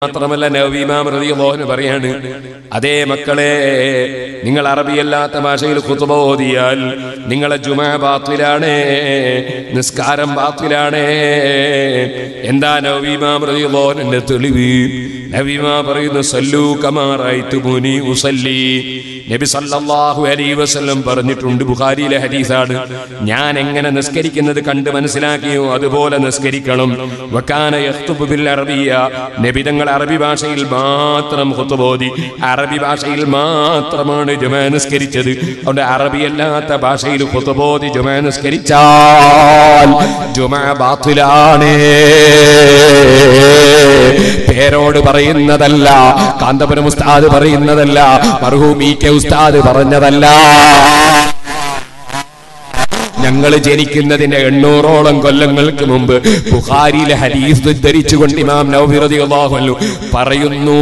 മാത്രമല്ല നവീമാം റളിയല്ലാഹു പറയാണ് അതേ മക്കളെ നിങ്ങൾ അറബിയല്ലാത്ത ഭാഷയിൽ ഖുതുബ ഓതിയാൽ നിങ്ങളെ ജുമാ ബാത്തിലാണ് നിസ്കാരം ബാത്തിലാണ് എന്താ നവീമാം റളിയല്ലാഹുവിന്റെ തെളിവ് നവീമാ പറയുന്നു സല്ലു കമാറായിത്തു മുനി ഉസല്ലി നബി സല്ലല്ലാഹു അലൈഹി വസല്ലം പറഞ്ഞിട്ടുണ്ട് ബുഖാരിയിലെ ഹദീസാണ് ഞാൻ എങ്ങനെ നിസ്കരിക്കുന്നത് കണ്ട് മനസ്സിലാക്കിയോ അതുപോലെ നിസ്കരിക്കണം വക്കാന യഖ്തുബു ബിൽ അറബിയ നബി തങ്ങൾ അറബി ഭാഷയിൽ മാത്രം ഖുതുബോദി അറബി ഭാഷയിൽ മാത്രമാണ് ജുമാ നിസ്കരിച്ചത് അതുകൊണ്ട് അറബിയല്ലാത്ത ഭാഷയിൽ ഖുതുബോദി ജുമാ നിസ്കരിച്ചാൽ ജുമാ ബാത്തിലാണ് പേരോട് പറയുന്നതല്ല കാന്തപുരം ഉസ്താദ് പറയുന്നതല്ല മർഹൂം ഇ കെ ഉസ്താദ് പറഞ്ഞതല്ല ഞങ്ങൾ ജനിക്കുന്നതിന്റെ എണ്ണൂറോളം കൊല്ലങ്ങൾക്ക് മുമ്പ് ബുഖാരിയിലെ ഹദീസ് ഉദ്ധരിച്ചുകൊണ്ട് ഇമാം നവവി റളിയല്ലാഹു അൻഹു പറയുന്നു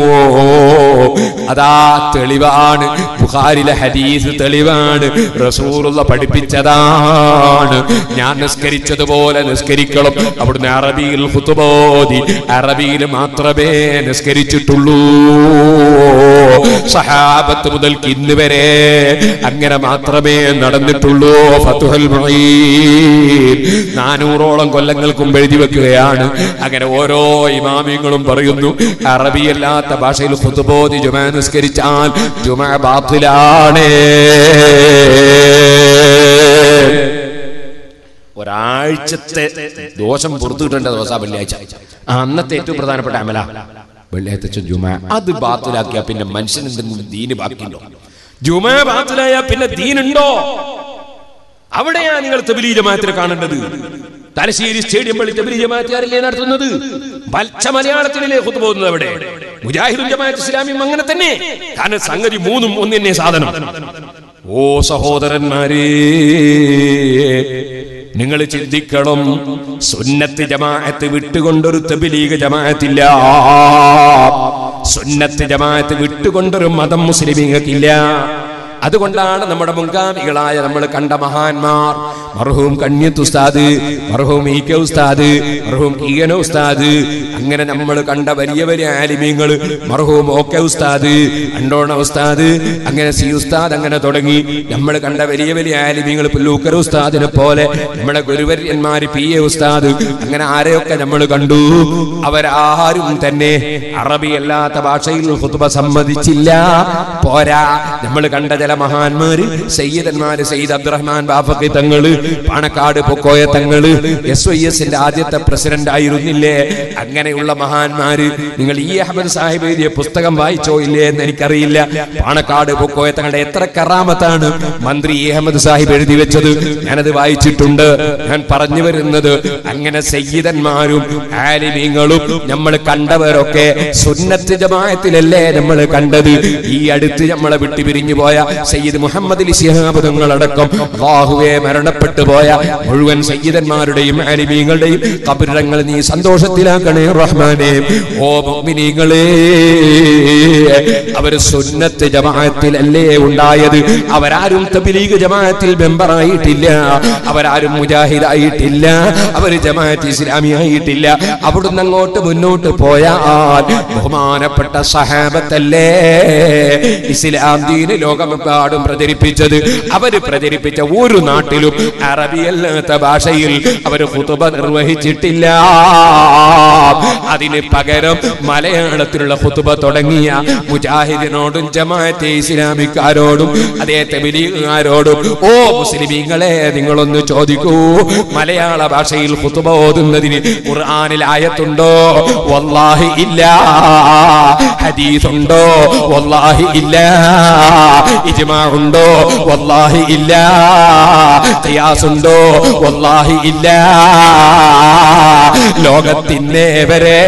അതാ തെളിവാണ് ബുഖാരിലെ ഹദീസ് തെളിവാണ് റസൂലുള്ള പഠിപ്പിച്ചതാണ് ഞാൻ നിസ്കരിച്ചതുപോലെ നിസ്കരിക്കണം അവിടുന്ന് അറബിയിൽ ഖുതുബോദി അറബിയിൽ മാത്രമേ നിസ്കരിച്ചിട്ടുള്ളൂ സഹാബത്ത് മുതൽക്ക് ഇന്ന് വരെ അങ്ങനെ മാത്രമേ നടന്നിട്ടുള്ളൂ ഫതുഹൽ മുഈൻ നാനൂറോളം കൊല്ലങ്ങൾക്ക് മുമ്പ് എഴുതി വെക്കുകയാണ് അങ്ങനെ ഓരോ ഇമാമിങ്ങളും പറയുന്നു അറബിയല്ലാത്ത ഭാഷയിൽ ഖുതുബോധി ജുമാ നിസ്കരിച്ചാൽ ജുമാ ബാത്തിലാണ് ഒരാഴ്ചത്തെ ദോഷം പുറത്തു കിട്ടേണ്ട ദിവസം വെള്ളിയാഴ്ച ആ, അന്നത്തെ ഏറ്റവും പ്രധാനപ്പെട്ട അമല വെള്ളിയാഴ്ച ജുമ അത് ബാത്തിലാക്കിയ പിന്നെ മനുഷ്യൻ എന്തെങ്കിലും ദീന് ബാക്കിയുണ്ടോ ജുമ ബാത്തിലായ പിന്നെ ദീനുണ്ടോ അവിടെയാ നിങ്ങൾ തബിലി ജമാഅത്തിനെ കാണേണ്ടത് തലശ്ശേരി സ്റ്റേഡിയം പള്ളി തബിലി ജമാഅത്തുകാരല്ലേ നടത്തുന്നത് പച്ച മലയാളത്തിലല്ലേ കുത്തു പോകുന്നത് അവിടെ മുജാഹിദും ജമാഅത്ത് ഇസ്ലാമിയും അങ്ങനെ തന്നെ കാരണം സംഗതി മൂന്നും ഒന്ന് തന്നെ സാധനം ഓ സഹോദരന്മാരേ നിങ്ങൾ ചിന്തിക്കണം സുന്നത്ത് ജമാഅത്ത് വിട്ടുകൊണ്ടൊരു തബിലീഗ് ജമാഅത്തില്ല സുന്നത്ത് ജമാഅത്ത് വിട്ടുകൊണ്ടൊരു മതം മുസ്ലിമീങ്ങൾക്കില്ല അതുകൊണ്ടാണ് നമ്മുടെ മുൻഗാമികളായ നമ്മൾ കണ്ട മഹാന്മാർ മർഹൂം കണ്യത്ത് ഉസ്താദ് മർഹൂം ഇ കെ ഉസ്താദ് മർഹൂം കീയന ഉസ്താദ് അങ്ങനെ നമ്മൾ കണ്ട വലിയ വലിയ ആലിമീങ്ങൾ മർഹൂം ഓ കെ ഉസ്താദ് അണ്ടോണ ഉസ്താദ് അങ്ങനെ സി ഉസ്താദ് അങ്ങനെ തുടങ്ങി നമ്മൾ കണ്ട വലിയ വലിയ ആലിമീങ്ങൾ പുല്ലൂക്കർ ഉസ്താദിനെ പോലെ നമ്മുടെ ഗുരുവര്യന്മാര് പി എ ഉസ്താദ് അങ്ങനെ ആരെയൊക്കെ നമ്മൾ കണ്ടു അവരാരും തന്നെ അറബി അല്ലാത്ത ഭാഷയിൽ ഖുത്ബ സമ്മതിച്ചില്ല പോരാ നമ്മൾ കണ്ട ചില മഹാന്മാര് സയ്യിദന്മാര് സയ്യിദ് അബ്ദുറഹ്മാൻ ബാഫക്കി തങ്ങള് പാണക്കാട് പൊക്കോയ തങ്ങള് എസ് ഐ എസിന്റെ ആദ്യത്തെ പ്രസിഡന്റ് ആയിരുന്നില്ലേ അങ്ങനെയുള്ള മഹാന്മാര് നിങ്ങൾ ഈ അഹമ്മദ് സാഹിബ് എഴുതിയ പുസ്തകം വായിച്ചോ ഇല്ലേ എന്ന് എനിക്കറിയില്ല പാണക്കാട് പൊക്കോയ തങ്ങളുടെ എത്ര കറാമത്താണ് മന്ത്രി ഇ അഹമ്മദ് സാഹിബ് എഴുതി വെച്ചത് ഞാനത് വായിച്ചിട്ടുണ്ട് ഞാൻ പറഞ്ഞു വരുന്നത് അങ്ങനെ സയ്യിദന്മാരും ആലിമീങ്ങളും നമ്മൾ കണ്ടവരൊക്കെ സുന്നത്ത് ജമാഅത്തിലല്ലേ നമ്മൾ കണ്ടത് ഈ അടുത്ത് നമ്മളെ വിട്ടു പിരിഞ്ഞു പോയ സയ്യിദ് മുഹമ്മദ് അലി ശിഹാബ് തങ്ങളടക്കം അള്ളാഹുവെ മരണപ്പെട്ടു പോയ മുഴുവൻ സയ്യിദന്മാരുടെയും ആലിമീങ്ങളുടെയും കബറിടങ്ങൾ നീ സന്തോഷത്തിലാക്കണേ റഹ്മാനെ ഓ മുഅ്മിനീങ്ങളെ അവര് സുന്നത്ത് ജമാഅത്തിലല്ലേ ഉണ്ടായത് അവരാരും തബ്ലീഗ് ജമാഅത്തിൽ മെമ്പറായിട്ടില്ല അവരാരും മുജാഹിദായിട്ടില്ല അവര് ജമാഅത്ത് ഇസ്ലാമി ആയിട്ടില്ല അവിടുന്ന് അങ്ങോട്ട് മുന്നോട്ട് പോയാൽ ബഹുമാനപ്പെട്ട സഹാബത്തല്ലേ ഇസ്ലാം ദീന് ലോകമെമ്പാടും പ്രചരിപ്പിച്ചത് അവര് പ്രചരിപ്പിച്ച ഒരു നാട്ടിലും അറബിയല്ലാത്ത ഭാഷയിൽ അവര് ഖുതുബ നിർവഹിച്ചിട്ടില്ല അതിന് പകരം മലയാളത്തിലുള്ള ഖുതുബ തുടങ്ങിയ മുജാഹിദിനോടും ജമാഅത്തെ ഇസ്ലാമിക്കാരോടും അതേ തബിലീഗുകാരോടും ഓ മുസ്ലിമീങ്ങളെ നിങ്ങളൊന്ന് ചോദിക്കൂ മലയാള ഭാഷയിൽ ഖുതുബ ഓതുന്നതിന് ഖുർആനിൽ ആയത്തുണ്ടോ വല്ലാഹി ഇല്ല ഹദീസ് ഉണ്ടോ വല്ലാഹി ഇല്ല ഇജ്മാ ഉണ്ടോ വല്ലാഹി ഇല്ല ഖിയാസ് ഉണ്ടോ വല്ലാഹി ഇല്ല ലോകത്തിന്നേ വരെ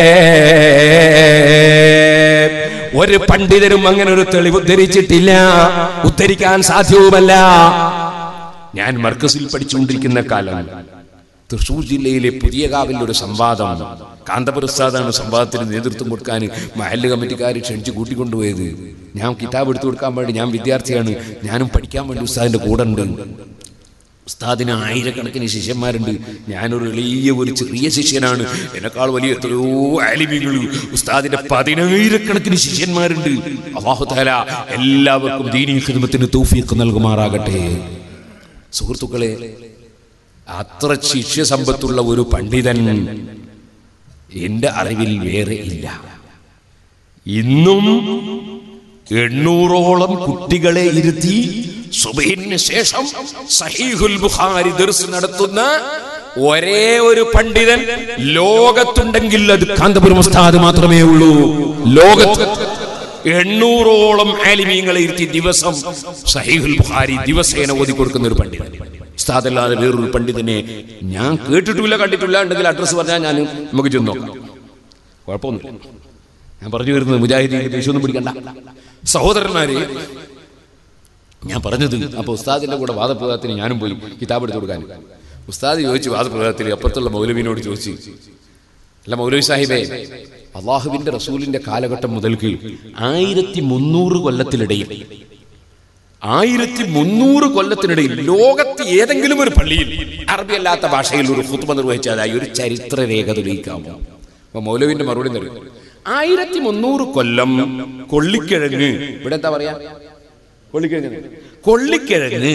ഒരു പണ്ഡിതരും അങ്ങനെ ഒരു തെളിവ് ഉദ്ധരിച്ചിട്ടില്ല ഉദ്ധരിക്കാൻ സാധ്യവുമല്ല ഞാൻ മർക്കസിൽ പഠിച്ചുകൊണ്ടിരിക്കുന്ന കാലം തൃശൂർ ജില്ലയിലെ പുതിയ കാവിൽ ഒരു സംവാദം കാന്തപുരസ്താദാണ് സംവാദത്തിന് നേതൃത്വം കൊടുക്കാൻ മഹല്ല് കമ്മിറ്റിക്കാർ ക്ഷണിച്ച് കൂട്ടിക്കൊണ്ടുപോയത് ഞാൻ കിതാബ് എടുത്തു കൊടുക്കാൻ വേണ്ടി ഞാൻ വിദ്യാർത്ഥിയാണ് ഞാനും പഠിക്കാൻ വേണ്ടി ഉസ്താദിന്റെ കൂടെ ഉണ്ട് ഉസ്താദിന് ആയിരക്കണക്കിന് ശിഷ്യന്മാരുണ്ട് ഞാനൊരു എളിയ ഒരു ചെറിയ ശിഷ്യനാണ് എന്നെക്കാൾ വലിയ എത്രയോ ആലിമികൾ ഉസ്താദിന്റെ പതിനായിരക്കണക്കിന് ശിഷ്യന്മാരുണ്ട് അള്ളാഹുതാല എല്ലാവർക്കും ദീനീ ഖിദ്മത്തിന് തൗഫീഖ് നൽകുമാറാകട്ടെ സുഹൃത്തുക്കളെ അത്ര ശിഷ്യസമ്പത്തുള്ള ഒരു പണ്ഡിതൻ എന്റെ അറിവിൽ വേറെ ഇല്ല ഇന്നും എണ്ണൂറോളം കുട്ടികളെ ഇരുത്തി സുബഹിന് ശേഷം സഹീഹുൽ ബുഖാരി ദർസ് നടത്തുന്ന ഒരേ ഒരു പണ്ഡിതൻ ലോകത്തുണ്ടെങ്കിൽ അത് കാന്തപുരം ഉസ്താദ് മാത്രമേ ഉള്ളൂ ലോകത്ത് എണ്ണൂറോളം ആലിമീങ്ങളെ ഇരുത്തി ദിവസം സഹീഹുൽ ബുഖാരി ദിവസേന ഓതി കൊടുക്കുന്ന ഒരു പണ്ഡിതൻ ഉസ്താദല്ലാതെ വേറൊരു പണ്ഡിതനെ ഞാൻ കേട്ടിട്ടില്ല കണ്ടിട്ടില്ല ഉണ്ടെങ്കിൽ അഡ്രസ്സ് പറഞ്ഞാൽ ഞാൻ നമുക്ക് ചെന്ന് നോക്കാം കുഴപ്പമൊന്നുമില്ല ഞാൻ പറഞ്ഞു വരുന്നത് മുജാഹിദീന്റെ ദേഷ്യമൊന്നും പിടിക്കണ്ട സഹോദരന്മാരെ ഞാൻ പറഞ്ഞത് അപ്പൊ ഉസ്താദിന്റെ കൂടെ വാദപ്രവാദത്തിന് ഞാനും പോയി കിതാബ് എടുത്തു കൊടുക്കാൻ ഉസ്താദ് ചോദിച്ചു വാദപ്രവാദത്തിൽ അപ്പുറത്തുള്ള മൗലവിനോട് ചോദിച്ചു അല്ല മൗലവി സാഹിബേ അള്ളാഹുവിന്റെ റസൂലിന്റെ കാലഘട്ടം മുതൽക്ക് ആയിരത്തി മുന്നൂറ് കൊല്ലത്തിനിടയിൽ ആയിരത്തി മുന്നൂറ് കൊല്ലത്തിനിടയിൽ ലോകത്ത് ഏതെങ്കിലും ഒരു പള്ളിയിൽ അറബി അല്ലാത്ത ഭാഷയിൽ ഒരു ഹുത്മ നിർവഹിച്ചതായി ഒരു ചരിത്ര രേഖ തെളിയിക്കാമോ അപ്പൊ മൗലവിന്റെ മറുപടി തരും ആയിരത്തി മുന്നൂറ് കൊല്ലം കൊള്ളിക്കിഴങ്ങ് ഇവിടെ എന്താ പറയാ കൊള്ളിക്കിഴങ്ങ് കൊള്ളിക്കിഴങ്ങ്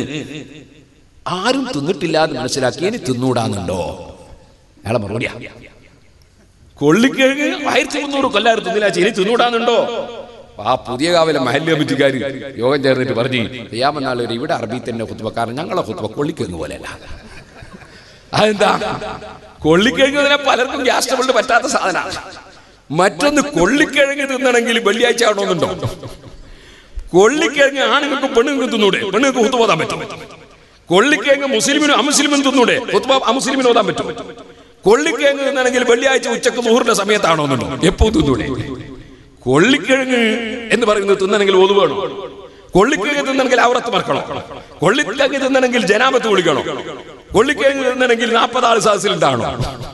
ആരും തിന്നിട്ടില്ല എന്ന് മനസ്സിലാക്കി ഇനി തിന്നൂടാന്നുണ്ടോ അയാളെ മറുപടിയാ കൊള്ളിക്കിഴങ്ങ് ആയിരത്തി മുന്നൂറ് കൊല്ലാറ് തിന്നില്ല ഇനി തിന്നൂടാന്നുണ്ടോ ആ പുതിയ കാവിലെ മഹല്ല് കമ്മിറ്റിക്കാർ യോഗം ചേർന്നിട്ട് പറഞ്ഞു ചെയ്യാമെന്നാൾ ഒരു ഇവിടെ അറബി തന്നെ കുത്തുവ കാരണം ഞങ്ങളെ കുത്തുവ കൊള്ളിക്കിഴങ്ങ് പോലെയല്ല അതെന്താ കൊള്ളിക്കിഴങ്ങ് ഇതിനെ പലർക്കും ഗ്യാസ് ട്രബിളിൽ പറ്റാത്ത സാധനമാണ് മറ്റൊന്ന് കൊള്ളിക്കിഴങ്ങ് തിന്നണമെങ്കിൽ വെള്ളിയാഴ്ച ആവണമെന്നുണ്ടോ കൊള്ളിക്കിഴങ്ങ് ആണുങ്ങൾക്ക് പെണ്ണുങ്ങൾക്ക് തിന്നൂടെ പെണ്ണുങ്ങൾക്ക് കുത്തു പോകാൻ പറ്റും കൊള്ളിക്കിഴങ്ങ് മുസ്ലിമിനും അമുസ്ലിമിനും തിന്നൂടെ കുത്തുബ അമുസ്ലിമിനും ഓതാൻ പറ്റും കൊള്ളിക്കിഴങ്ങ് തിന്നണമെങ്കിൽ വെള്ളിയാഴ്ച ഉച്ചക്ക് നൂറിന്റെ സമയത്താണോന്നുണ്ടോ എപ്പോ തിന്നൂടെ കൊള്ളിക്കിഴങ്ങ് എന്ന് പറയുന്നത് തിന്നണമെങ്കിൽ ഒതു വേണോ കൊള്ളിക്കിഴങ്ങ് തിന്നണമെങ്കിൽ അവറത്ത് മറക്കണോ കൊള്ളിക്കിഴങ്ങ് തിന്നണമെങ്കിൽ ജനാപത്ത് വിളിക്കണോ കൊള്ളിക്കിഴങ്ങ് തിന്നണമെങ്കിൽ നാൽപ്പത് ആൾ സാഹസിലുണ്ടാണോ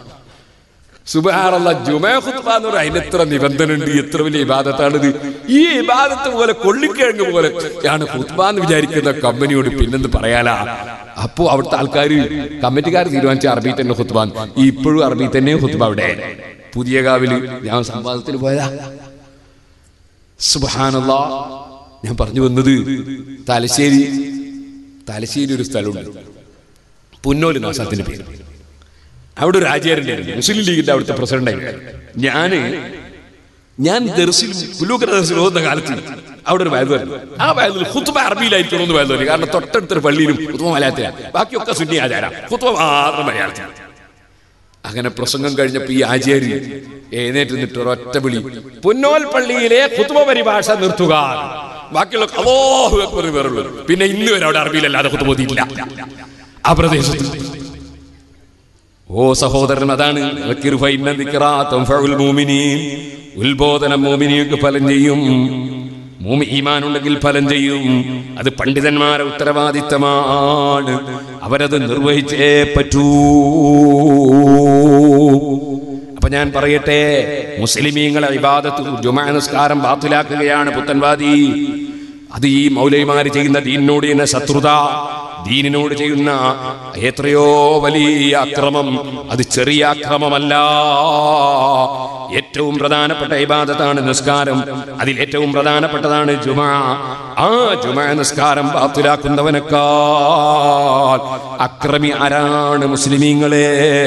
സുബാറുള്ള ജുമാ ഖുത്ബ എന്ന് പറയുന്നത് അതിന് എത്ര നിബന്ധന ഉണ്ട് എത്ര വലിയ ഇബാദത്താണിത് ഈ ഇബാദത്ത് പോലെ കൊള്ളിക്കിഴങ്ങ് പോലെ ആണ് ഖുത്ബ എന്ന് വിചാരിക്കുന്ന കമ്പനിയോട് പിന്നെന്ത് പറയാലാ അപ്പോ അവിടുത്തെ ആൾക്കാർ കമ്മിറ്റിക്കാർ തീരുമാനിച്ച അറബി തന്നെ ഖുത്ബ ഈ ഇപ്പോഴും അറബി തന്നെ ഖുത്ബ അവിടെ പുതിയ കാവില് ഞാൻ സംവാദത്തിന് പോയതാ സുബാനല്ല ഞാൻ പറഞ്ഞു വന്നത് തലശ്ശേരി തലശ്ശേരി ഒരു സ്ഥലമുണ്ട് പുന്നോല് നാസാത്തിന്റെ പേര് അവിടെ ഒരു ആചാര്യൻ്റെ മുസ്ലിം ലീഗിന്റെ അവിടുത്തെ പ്രസിഡന്റ് ഞാന് ഞാൻ ദർസിൽ പുല്ലൂക്കര ദർസിൽ പോകുന്ന കാലത്ത് അവിടെ ഒരു വയലു വരുന്നു ആ വയലിൽ ഹുത്തുബ അറബിയിലായിരിക്കണം എന്ന് വയലു കാരണം തൊട്ടടുത്തൊരു പള്ളിയിലും ഹുത്തുബ മലയാളത്തിലാണ് ബാക്കിയൊക്കെ സുന്നി ആചാരം ഹുത്തുബ മാത്രം മലയാളത്തിലാണ് അങ്ങനെ പ്രസംഗം കഴിഞ്ഞപ്പോ ഈ ആചാര്യ എഴുന്നേറ്റ് നിന്നിട്ട് ഒരൊറ്റ വിളി പുന്നോൽ പള്ളിയിലെ ഹുത്തുബ പരിഭാഷ നിർത്തുക ബാക്കിയുള്ള അല്ലാഹു അക്ബർ എന്ന് വേറുള്ളൂ പിന്നെ ഇന്ന് വരെ അവിടെ അറബിയിലല്ലാതെ ഹുത്തുബ ഓതിയിട്ടില്ല ആ പ്രദേശത്ത് ഓ സഹോദരൻ അതാണ് ദക്കിർ ഫഇന്ന ദിക്റാ തൻഫഉൽ മുഅ്മിനീൻ. ഉത്ബോധനം മോമിനിക്ക് ഫലം ചെയ്യും മൂമി ഈമാൻ ഉണ്ടെങ്കിൽ ഫലം ചെയ്യും അത് പണ്ഡിതന്മാരെ ഉത്തരവാദിത്തമാണ് അവരത് നിർവഹിച്ചേ പറ്റൂ അപ്പൊ ഞാൻ പറയട്ടെ മുസ്ലിമീങ്ങളെ ഇബാദത്ത് ജുമാ നിസ്കാരം ബാത്തിലാക്കുകയാണ് പുത്തൻവാദി അത് ഈ മൗലൈമാര് ചെയ്യുന്ന ദീനിനോട് ചെയ്യുന്ന ശത്രുത ദീനിനോട് ചെയ്യുന്ന എത്രയോ വലിയ അക്രമം അത് ചെറിയ അക്രമമല്ല ഏറ്റവും പ്രധാനപ്പെട്ട ഇബാദത്താണ് നിസ്കാരം അതിൽ ഏറ്റവും പ്രധാനപ്പെട്ടതാണ് ജുമാ ആ ജുമാ നിസ്കാരം ബാത്തിലാക്കുന്നവനേക്കാൾ അക്രമി ആരാണ് മുസ്ലിമീങ്ങളെ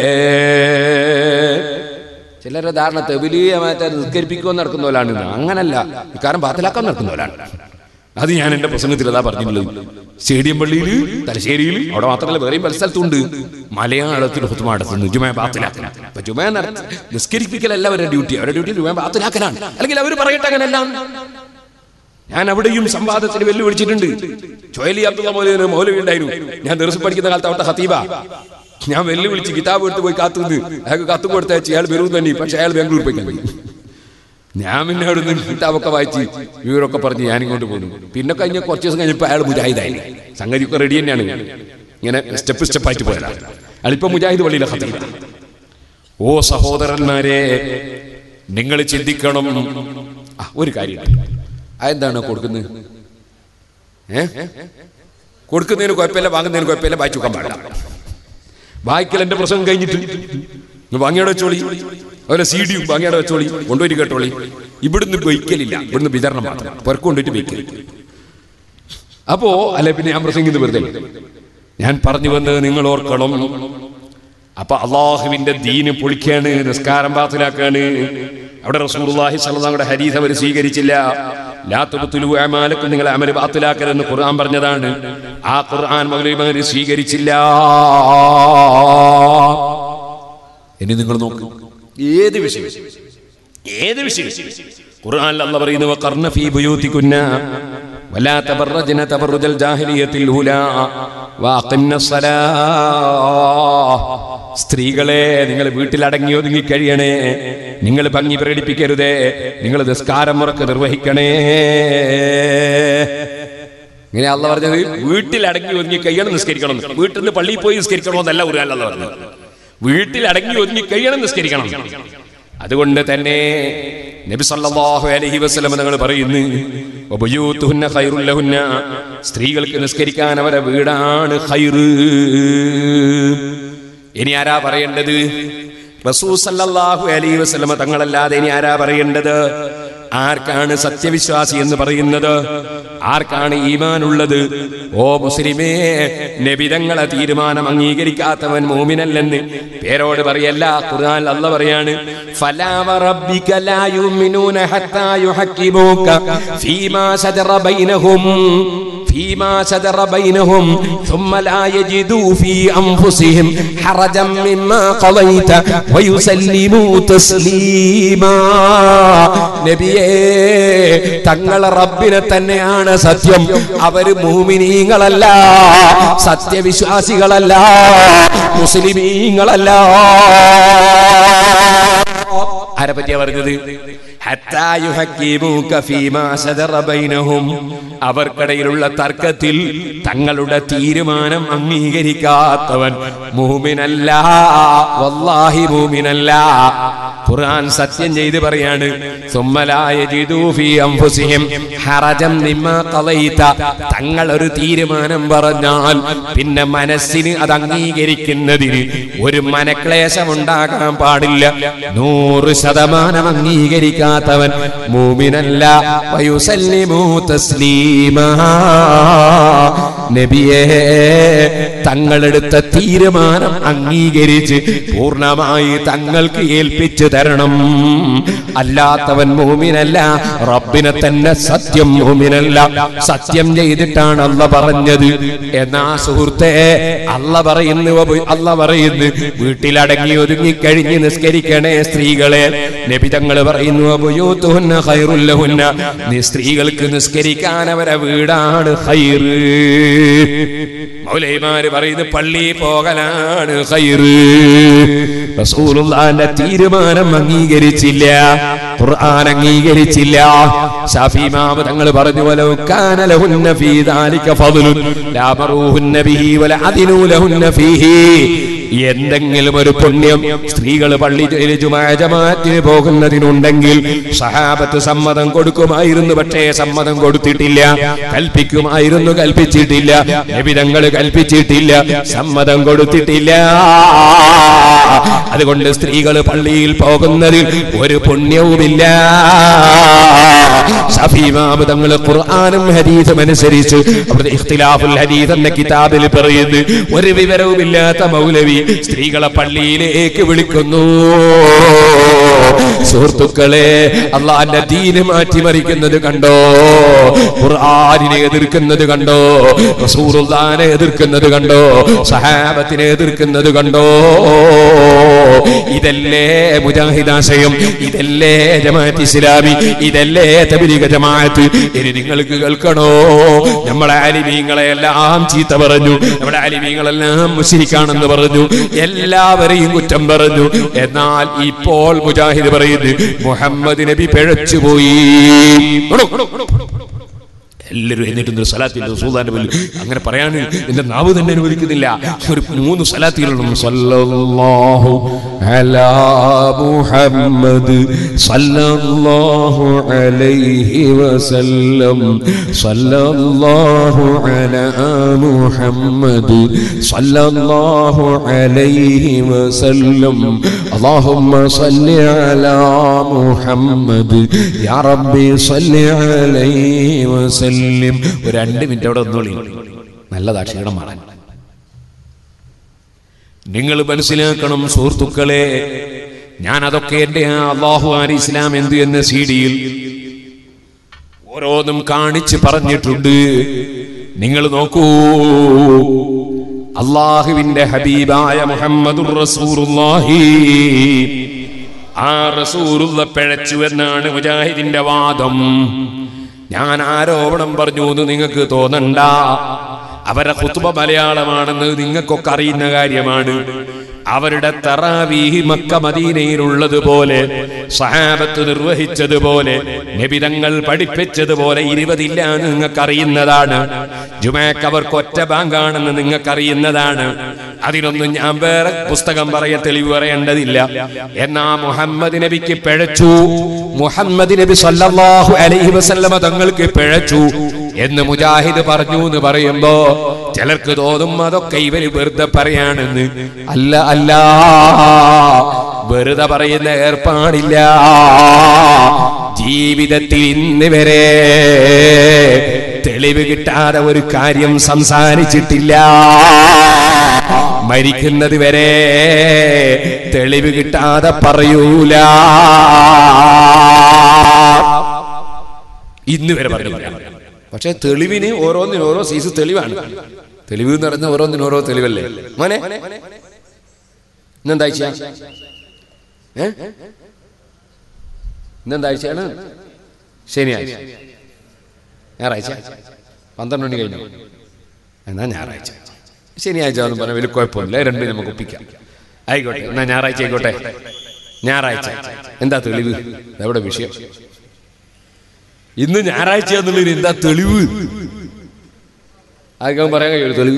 ചിലരുടെ ധാരണ തെവിലീയമായിട്ട് നിസ്കരിപ്പിക്കുമെന്ന് നടക്കുന്നവരാണ് അങ്ങനല്ല ഇക്കാരം ബാത്തിലാക്കാൻ നടക്കുന്നവരാണ് അത് ഞാൻ എന്റെ പ്രസംഗത്തിൽ അതാ പറഞ്ഞിട്ടുള്ളത് സ്റ്റേഡിയം പള്ളിയിൽ തലശ്ശേരിയിൽ അവിടെ മാത്രമല്ല വേറെയും പല സ്ഥലത്തുണ്ട് മലയാളത്തിൽ ഹുത്തുമ നടത്തുന്നു ജുമ ബാത്തിലാക്കൽ അപ്പൊ ജുമ നടത്തി നിസ്കരിപ്പിക്കലല്ല അവരുടെ ഡ്യൂട്ടി അവരുടെ ഡ്യൂട്ടി ജുമ ബാത്തിലാക്കലാണ് അല്ലെങ്കിൽ അവർ പറയട്ടെ അങ്ങനെയല്ല ഞാൻ അവിടെയും സംവാദത്തിന് വെല്ലുവിളിച്ചിട്ടുണ്ട് ചൊയലി അബ്ദുള്ള മൗലവി മൗലവി ഉണ്ടായിരുന്നു ഞാൻ ദിവസം പഠിക്കുന്ന കാലത്ത് അവിടുത്തെ ഹത്തീബ ഞാൻ വെല്ലുവിളിച്ച് കിതാബ് എടുത്ത് പോയി കാത്തു നിന്ന് അയാൾക്ക് കത്ത് കൊടുത്തയച്ച് അയാൾ വരും തന്നെ പക്ഷെ അയാൾ ബാംഗ്ലൂർ പോയി കഴിഞ്ഞു ഞാൻ പിന്നെ അവിടെ നിന്ന് കിതാബൊക്കെ വായിച്ച് ഇവരൊക്കെ പറഞ്ഞ് ഞാൻ ഇങ്ങോട്ട് പോന്നു പിന്നെ കഴിഞ്ഞ കുറച്ച് ദിവസം കഴിഞ്ഞപ്പോൾ അയാൾ മുജാഹിദായി സംഗതി ഒക്കെ റെഡി തന്നെയാണ് ഇങ്ങനെ സ്റ്റെപ്പ് സ്റ്റെപ്പായിട്ട് പോയതാണ് അയാളിപ്പോ മുജാഹിദ് പള്ളിയിലെ ഹത്തീബ ഓ സഹോദരന്മാരെ നിങ്ങൾ ചിന്തിക്കണം ആ, ഒരു കാര്യം അതെന്താണ് കൊടുക്കുന്നത് ഏ കൊടുക്കുന്നതിന് കുഴപ്പമില്ല വാങ്ങുന്നതിന് കുഴപ്പമില്ല വായിച്ചു വെക്കാൻ പാടില്ല വായിക്കൽ എന്റെ പ്രസംഗം കഴിഞ്ഞിട്ട് ഇങ്ങ് വാങ്ങിയോടെ വെച്ചോളി അതുപോലെ സി ഡിയും വാങ്ങിയോടെ വെച്ചോളി കൊണ്ടുപോയി കേട്ടോളി ഇവിടുന്ന് വയ്ക്കലില്ല ഇവിടുന്ന് വിതരണം മാത്രം പുറക്ക് കൊണ്ടുപോയിട്ട് വയ്ക്കൽ അപ്പോ അല്ലെ പിന്നെ ഞാൻ പ്രസംഗിക്കുന്നത് വെറുതെ ഞാൻ പറഞ്ഞു വന്നത് നിങ്ങൾ ഓർക്കണം അപ്പൊ അള്ളാഹുവിന്റെ ദീന് പൊളിക്കാണ് നിസ്കാരം ബാത്തിലാക്കാണ് അവിടെ റസൂലുള്ളാഹി സ്വല്ലല്ലാഹുടെ ഹദീസ് അവർ സ്വീകരിച്ചില്ല ലാ തുബ്തുലു അമാലക്കും നിങ്ങൾ അമൽ ബാത്തിലാക്കരുതെന്ന് ഖുർആൻ പറഞ്ഞതാണ് ആ ഖുർആൻ മൗലവിമാർ സ്വീകരിച്ചില്ല ഇനി നിങ്ങൾ നോക്ക് ഏത് വിഷയം ഏത് വിഷയം ഖുർആനിൽ അല്ല പറയുന്നു വഖർന ഫീ ബുയൂതികുന്ന വലാ തബറജ്ന തബറുജൽ ജാഹിലിയത്തിൽ ഊലാ വഅഖിംന സ്വലാഹ് സ്ത്രീകളെ നിങ്ങൾ വീട്ടിൽ അടങ്ങി ഒതുങ്ങി കഴിയണേ നിങ്ങൾ ഭംഗി പ്രകടിപ്പിക്കരുതേ നിങ്ങൾ നിസ്കാരം മുറക്ക് നിർവഹിക്കണേ ഇങ്ങനെ അല്ല പറഞ്ഞത് വീട്ടിൽ അടങ്ങി ഒതുങ്ങി കഴിയണം നിസ്കരിക്കണം എന്ന്. വീട്ടിൽ നിന്ന് പള്ളിയിൽ പോയി നിസ്കരിക്കണമെന്നല്ല ഖുർആനിൽ അല്ല പറഞ്ഞത് വീട്ടിൽ അടങ്ങി ഒതുങ്ങി കഴിയണം നിസ്കരിക്കണം അതുകൊണ്ട് തന്നെ നബി സല്ലല്ലാഹു അലൈഹി വസല്ലം നിങ്ങൾ പറയുന്നു വബുയൂത്തുഹുന്ന ഖൈറുൽ ലഹുന്ന സ്ത്രീകൾക്ക് നിസ്കരിക്കാൻ അവരെ വീടാണ് ഖൈറ് ഇനി ആരാ പറയേണ്ടത് റസൂൽ സല്ലല്ലാഹു അലൈഹി വസല്ലം തങ്ങളല്ലാതെ ഇനി ആരാ പറയേണ്ടത് ആർക്കാണ് സത്യവിശ്വാസി എന്ന് പറയുന്നത് ആർക്കാണ് ഈമാനുള്ളത് ഓ മുസ്ലിമേ നബിതങ്ങളെ തീരുമാനം അംഗീകരിക്കാത്തവൻ മോമിനല്ലെന്ന് പേരോട് പറയല്ല ഖുർആൻ അല്ല പറയാണ് ഫലാ വറബ്ബിക ലാ യുമിനൂന ഹത്താ യുഹക്കിമൂക ഫീമാ ശജറ ബൈനഹും فيما شجر بينهم ثم لا يجدوا في أنفسهم حرجا مما قضيت ويسلموا تسليما നബിയേ തങ്ങളെ റബ്ബിനെ തന്നെയാണ് സത്യം അവര് മൂമിനീങ്ങളല്ല സത്യവിശ്വാസികളല്ല മുസ്ലിമീങ്ങളല്ല ആരെ പറ്റിയാ പറഞ്ഞത് ഹത്താ യുഹക്കിമൂക ഫീമാ ശജറ ബൈനഹും അവർക്കിടയിലുള്ള തർക്കത്തിൽ തങ്ങളുടെ തീരുമാനം അംഗീകരിക്കാത്തവൻ മൂമിനല്ല വല്ലാഹി മൂമിനല്ല ഖുർആൻ സത്യം ചെയ്ത് പറയാണ് സുമ്മലായ ഫീ അൻഫുസിഹിം ഹറജം നിമ്മാ ഖളൈത തങ്ങൾ ഒരു തീരുമാനം പറഞ്ഞാൽ പിന്നെ മനസ്സിന് അത് അംഗീകരിക്കുന്നതിന് ഒരു മനക്ലേശം ഉണ്ടാകാൻ പാടില്ല നൂറ് ശതമാനം അംഗീകരിക്കാത്തവൻ മൂമിനല്ല വയുസല്ലിമു തസ്ലീമാ നബിയേ തങ്ങളെടുത്ത തീരുമാനം അംഗീകരിച്ച് പൂർണ്ണമായി തങ്ങൾക്ക് ഏൽപ്പിച്ചു തരണം അല്ലാത്തവൻ മൂമിനല്ല റബ്ബിനെ തന്നെ സത്യം മൂമിനല്ല സത്യം ചെയ്തിട്ടാണ് അല്ല പറഞ്ഞത് എന്നാ സുഹൃത്തെ അല്ല പറയുന്നു അല്ല പറയുന്നു വീട്ടിലടങ്ങി ഒതുങ്ങി കഴിഞ്ഞ് നിസ്കരിക്കണേ സ്ത്രീകളെ നബിതങ്ങൾ പറയുന്നു അബുയൂത്തുഹുന്ന ഖൈറുല്ലഹുന്ന നീ സ്ത്രീകൾക്ക് നിസ്കരിക്കാൻ അവരെ വീടാണ് ഖൈറ് മൗലൈമാര് പറയുന്നു പള്ളി പോകലാണ് ഖൈറ് റസൂലുള്ളാന്റെ തീരുമാനം അംഗീകരിച്ചില്ല ഖുർആൻ അംഗീകരിച്ചില്ല ഷാഫി ഇമാം തങ്ങൾ പറഞ്ഞു വലൗ കാന ലഹുന്ന ഫീ ദാലിക ഫദ്ലുൻ ലാ മറൂഹുന്ന ബിഹി വല അദിനു ലഹുന്ന ഫീഹി എന്തെങ്കിലും ഒരു പുണ്യം സ്ത്രീകൾ പള്ളി ജമാഅത്തിന് പോകുന്നതിനുണ്ടെങ്കിൽ സഹാബത്ത് സമ്മതം കൊടുക്കുമായിരുന്നു പക്ഷേ സമ്മതം കൊടുത്തിട്ടില്ല കൽപ്പിക്കുമായിരുന്നു കൽപ്പിച്ചിട്ടില്ല നബിതങ്ങൾ കൽപ്പിച്ചിട്ടില്ല സമ്മതം കൊടുത്തിട്ടില്ല അതുകൊണ്ട് സ്ത്രീകൾ പള്ളിയിൽ പോകുന്നതിൽ ഒരു പുണ്യവുമില്ല ഷഫീമാബ് തങ്ങൾ ഖുർആാനും ഹദീസും അനുസരിച്ച് അവിടെ ഇഖ്തിലാഫുൽ ഹദീസ് എന്ന കിതാബിൽ പറയുന്നു ഒരു വിവരവുമില്ലാത്ത മൗലവി സ്ത്രീകളെ പള്ളിയിലേക്ക് വിളിക്കുന്നു സുഹൃത്തുക്കളെ അള്ളാന്റെ ദീന് മാറ്റിമറിക്കുന്നത് കണ്ടോ ഖുർആാനിനെ എതിർക്കുന്നത് കണ്ടോ റസൂറുല്ലാനെ എതിർക്കുന്നത് കണ്ടോ സഹാബത്തിനെ എതിർക്കുന്നത് കണ്ടോ ഇതല്ലേ മുജാഹിദാശയം ഇതല്ലേ ജമാഅത്ത് ഇസ്ലാമി ഇതല്ലേ തബലീഗ ജമാഅത്ത് ഇനി നിങ്ങൾക്ക് കേൾക്കണോ നമ്മളെ അലിമീങ്ങളെ എല്ലാം ചീത്ത പറഞ്ഞു നമ്മുടെ അലിമീങ്ങളെല്ലാം മുസ്ലിക്കാണെന്ന് പറഞ്ഞു എല്ലാവരെയും കുറ്റം പറഞ്ഞു എന്നാൽ ഇപ്പോൾ മുജാഹിദ് പറയുന്നു മുഹമ്മദ് നബി പിഴച്ചുപോയി എല്ലാവരും എന്നിട്ട് സലാത്തിന്റെ റസൂലുള്ളാഹിന്റെ പേരിൽ അങ്ങനെ പറയാൻ എന്റെ നാവ് തന്നെ അനുവദിക്കുന്നില്ല ഒരു മൂന്ന് സലാത്തികളും സല്ലല്ലാഹു അലാ മുഹമ്മദ് സല്ലല്ലാഹു അലൈഹി വസല്ലം സല്ലല്ലാഹു അലാ മുഹമ്മദ് സല്ലല്ലാഹു അലൈഹി വസല്ലം اللهم صل على محمد يا ربي صل عليه وسلم ഒരു രണ്ട് മിനിറ്റ് അവിടെ ഒന്നുള്ളി നല്ലതാ ക്ഷീണം മാറാൻ നിങ്ങൾ മനസ്സിലാക്കണം സുഹൃത്തുക്കളെ ഞാൻ അതൊക്കെ എന്റെ ആ അള്ളാഹു ആരി ഇസ്ലാം എന്ത് എന്ന സി ഡിയിൽ ഓരോന്നും കാണിച്ച് പറഞ്ഞിട്ടുണ്ട് നിങ്ങൾ നോക്കൂ അള്ളാഹുവിന്റെ ഹബീബായ മുഹമ്മദുർ റസൂലുള്ളാഹി ആ റസൂലുള്ള പിഴച്ചു എന്നാണ് മുജാഹിദിന്റെ വാദം ഞാൻ ആരോപണം പറഞ്ഞു എന്ന് നിങ്ങൾക്ക് തോന്നണ്ട അവരുടെ കുത്തുബ മലയാളമാണെന്ന് നിങ്ങൾക്കൊക്കെ അറിയുന്ന കാര്യമാണ് അവരുടെ തറാവീഹി മക്ക മദീനയിലുള്ളതുപോലെ സഹാബത്ത് നിർവഹിച്ചതുപോലെ നബിതങ്ങൾ പഠിപ്പിച്ചതുപോലെ ഇരുപതില്ല എന്ന് നിങ്ങൾക്ക് അറിയുന്നതാണ് ജുമാക്ക് അവർക്ക് ഒറ്റ ബാങ്കാണെന്ന് നിങ്ങൾക്ക് അറിയുന്നതാണ് അതിനൊന്നും ഞാൻ വേറെ പുസ്തകം പറയ തെളിവ് പറയേണ്ടതില്ല എന്നാ മുഹമ്മദ് നബിക്ക് പിഴച്ചു മുഹമ്മദ് നബി സല്ലല്ലാഹു അലൈഹി വസല്ലമ തങ്ങൾക്ക് പിഴച്ചു എന്ന് മുജാഹിദ് പറഞ്ഞു എന്ന് പറയുമ്പോ ചിലർക്ക് തോന്നും അതൊക്കെ ഇവര് വെറുതെ പറയാണെന്ന് അല്ല അല്ല വെറുതെ പറയുന്ന ഏർപ്പാടില്ല ജീവിതത്തിൽ ഇന്ന് വരെ തെളിവ് കിട്ടാതെ ഒരു കാര്യം സംസാരിച്ചിട്ടില്ല മരിക്കുന്നത് വരെ തെളിവ് കിട്ടാതെ പറയൂല ഇന്ന് വരെ പറഞ്ഞില്ല പക്ഷെ തെളിവിന് ഓരോന്നിനും ഓരോ സീസ് തെളിവാണ് തെളിവ് എന്ന് പറഞ്ഞ ഓരോന്നിനും ഓരോ തെളിവല്ലേ മോനെ ഇന്നെന്താഴ്ച ഏ ഇന്നെന്താഴ്ചയാണ് ശനിയാഴ്ച ഞായറാഴ്ച പന്ത്രണ്ട് മണി കഴിഞ്ഞു എന്നാ ഞായറാഴ്ച ശനിയാഴ്ച എന്ന് പറഞ്ഞാൽ വലിയ കുഴപ്പമൊന്നുമില്ല രണ്ടും നമുക്ക് ഒപ്പിക്കാം ആയിക്കോട്ടെ എന്നാ ഞായറാഴ്ച ആയിക്കോട്ടെ ഞായറാഴ്ച എന്താ തെളിവ് എവിടെ വിഷയം ഇന്ന് ഞായറാഴ്ച എന്നുള്ളതിന് എന്താ തെളിവ് ആർക്കും പറയാൻ കഴിയുള്ളൂ തെളിവ്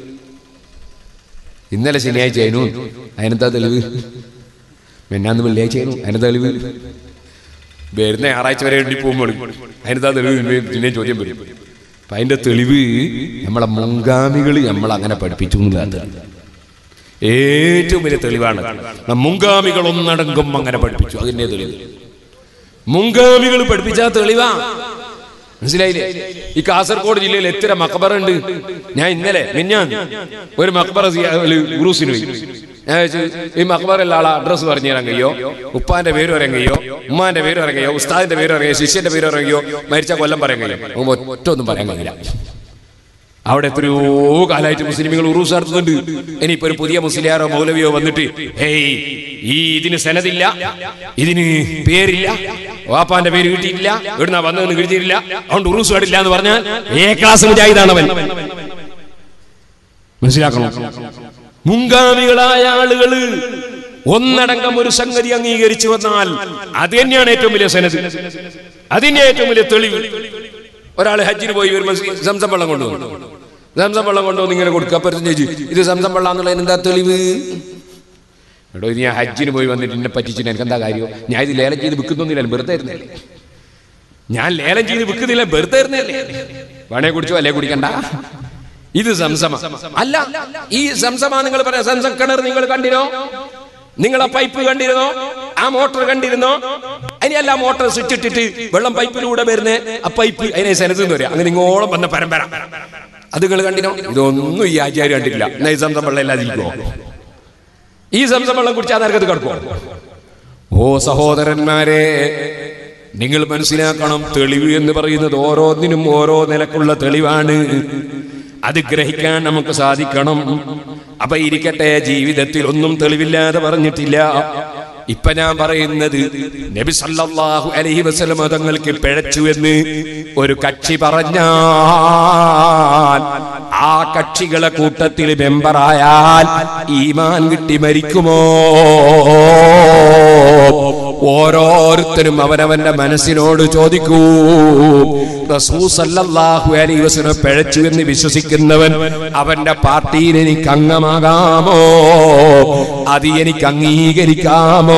ഇന്നലെ ശനിയാഴ്ച ആയിരുന്നു അതിനെന്താ തെളിവ് മെന്നാന്ന് വെള്ളിയാഴ്ച ആയിരുന്നു അതിനെന്താ തെളിവ് വരുന്ന ഞായറാഴ്ച വരെ എണ്ണി പോകുമ്പോൾ അതിനെന്താ തെളിവ് പിന്നെ ചോദ്യം വരും അപ്പൊ അതിന്റെ തെളിവ് നമ്മളെ മുൻഗാമികൾ നമ്മൾ അങ്ങനെ പഠിപ്പിച്ചു എന്നുള്ളതാണ് ഏറ്റവും വലിയ തെളിവാണ് മുൻഗാമികൾ ഒന്നടങ്കം അങ്ങനെ പഠിപ്പിച്ചു അതിന്റെ തെളിവ് മുൻഗാമികൾ പഠിപ്പിച്ച തെളിവാ മനസ്സിലായില്ലേ ഈ കാസർഗോഡ് ജില്ലയിൽ എത്ര മക്ബറ ഉണ്ട് ഞാൻ ഇന്നലെ മിഞ്ഞാൻ ഒരു മക്ബറ ഉറൂസിന് പോയി ഞാൻ ചോദിച്ചു ഈ മക്ബറുള്ള ആളെ അഡ്രസ് പറഞ്ഞു തരാൻ കഴിയോ ഉപ്പാന്റെ പേര് പറയാൻ കഴിയോ ഉമ്മാന്റെ പേര് പറയാൻ കഴിയോ ഉസ്താദിന്റെ പേര് പറയാൻ ശിഷ്യന്റെ പേര് പറയാൻ കഴിയോ മരിച്ച കൊല്ലം പറയാൻ കഴിയോ ഒറ്റ ഒന്നും പറയാൻ കഴിയില്ല അവിടെ എത്രയോ കാലമായിട്ട് മുസ്ലിമുകൾ ഉറൂസ് നടത്തുന്നുണ്ട് ഇനിയിപ്പോ ഒരു പുതിയ മുസ്ലിയാരോ മൗലവിയോ വന്നിട്ട് ഹേയ് ഈ ഇതിന് സനതില്ല ഇതിന് പേരില്ല വാപ്പാന്റെ പേര് കിട്ടിയിട്ടില്ല ഇവിടുന്ന വന്നതെന്ന് കിട്ടിയിട്ടില്ല അതുകൊണ്ട് ഉറൂസ് പാടില്ല എന്ന് പറഞ്ഞാൽ ഏ ക്ലാസ് മുജാഹിദാണ് അവൻ മനസ്സിലാക്കണം മുൻഗാമികളായ ആളുകള് ഒന്നടങ്കം ഒരു സംഗതി അംഗീകരിച്ചു വന്നാൽ അത് തന്നെയാണ് ഏറ്റവും വലിയ സനത് അതിന്റെ ഏറ്റവും വലിയ തെളിവ് ഒരാൾ ഹജ്ജിന് പോയി വരുമ്പോൾ സംസം വെള്ളം കൊണ്ടുവന്നു സംസം വെള്ളം കൊണ്ടുവന്ന് ഇങ്ങനെ കൊടുക്കുക അപ്പുറത്ത് ചോദിച്ചു ഇത് സംസം വെള്ളം എന്നുള്ളതിന് എന്താ തെളിവ് എടോ ഇത് ഞാൻ ഹജ്ജിന് പോയി വന്നിട്ട് എന്നെ പറ്റിച്ചിട്ട് എനിക്ക് എന്താ കാര്യം ഞാൻ ഇത് ലേലം ചെയ്ത് വിൽക്കുന്നൊന്നുമില്ല വെറുതെ ഇരുന്നല്ലേ ഞാൻ ലേലം ചെയ്ത് വിൽക്കുന്നില്ല വെറുതെ ഇരുന്നല്ലേ വേണേ കുടിച്ചോ അല്ലേ കുടിക്കണ്ട ഇത് സംസമ അല്ല ഈ സംസമ നിങ്ങൾ പറയാം സംസം കിണർ നിങ്ങൾ കണ്ടിരോ നിങ്ങൾ ആ പൈപ്പ് കണ്ടിരുന്നോ ആ മോട്ടോർ കണ്ടിരുന്നോ അതിനല്ല മോട്ടോർ സ്വിച്ച് ഇട്ടിട്ട് വെള്ളം പൈപ്പിലൂടെ വരുന്ന ആ പൈപ്പ് അതിനെ സനത്ത് എന്ന് പറയാം അങ്ങനെ ഇങ്ങോളം വന്ന പരമ്പര അത് നിങ്ങൾ കണ്ടിനോ ഇതൊന്നും ഈ ആചാര്യം കണ്ടിട്ടില്ല എന്നാ ഈ സംസം വെള്ളം ഇല്ലാതിരിക്കുമോ ഈ സംസം വെള്ളം കുടിച്ചാൽ നരകത്ത് കിടക്കുമോ ഓ സഹോദരന്മാരെ നിങ്ങൾ മനസ്സിലാക്കണം തെളിവ് എന്ന് പറയുന്നത് ഓരോന്നിനും ഓരോ നിലക്കുള്ള തെളിവാണ് അത് ഗ്രഹിക്കാൻ നമുക്ക് സാധിക്കണം അപ്പൊ ഇരിക്കട്ടെ ജീവിതത്തിൽ ഒന്നും തെളിവില്ലാതെ പറഞ്ഞിട്ടില്ല ഇപ്പൊ ഞാൻ പറയുന്നത് നബി സല്ലല്ലാഹു അലൈഹി വസല്ലം തങ്ങൾക്ക് പിഴച്ചു എന്ന് ഒരു കക്ഷി പറഞ്ഞാൽ ആ കക്ഷികളെ കൂട്ടത്തിൽ മെമ്പറായാൽ ഈമാൻ കിട്ടി മരിക്കുമോ ഓരോരുത്തരും അവനവന്റെ മനസ്സിനോട് ചോദിക്കൂ റസൂസല്ലാഹു അലൈവസിനെ പിഴച്ചു എന്ന് വിശ്വസിക്കുന്നവൻ അവന്റെ പാർട്ടിയിൽ എനിക്ക് അംഗമാകാമോ അത് എനിക്ക് അംഗീകരിക്കാമോ